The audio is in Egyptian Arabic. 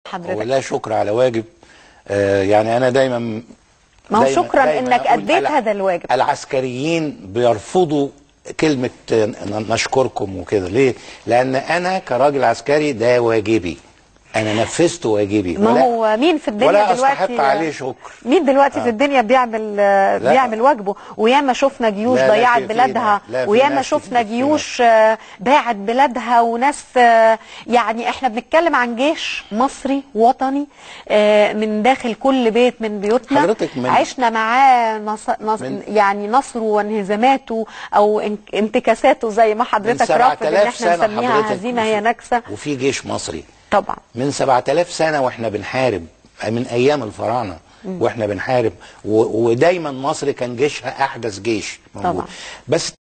حضرتك ولا شكر على واجب آه يعني انا دايما ما هو دايما- شكرا دايما انك أقول اديت الع- هذا الواجب العسكريين بيرفضوا كلمة ن- نشكركم وكده ليه؟ لأن أنا كراجل عسكري ده واجبي أنا نفذت واجبي ما ولا- هو مين في الدنيا ولا دلوقتي أستحق عليه شكر مين دلوقتي في الدنيا بيعمل آه، لا. بيعمل واجبه وياما شفنا جيوش لا، لا ضيعت في- في بلادها ناس- لا، في وياما ناس شفنا كتير في جيوش آه، باعت بلادها وناس آه، يعني احنا بنتكلم عن جيش مصري وطني آه، من داخل كل بيت من بيوتنا حضرتك من- عشنا معاه نص... نص... من- يعني نصره وانهزاماته او انك- انتكاساته زي ما من حضرتك رافض ان 7000 احنا سنة نسميها حضرتك هزيمه هي وفي- نكسه وفي جيش مصري طبعا من 7000 سنة واحنا بنحارب من ايام الفراعنة واحنا بنحارب و- ودايما مصر كان جيشها احدث جيش موجود طبعا. بس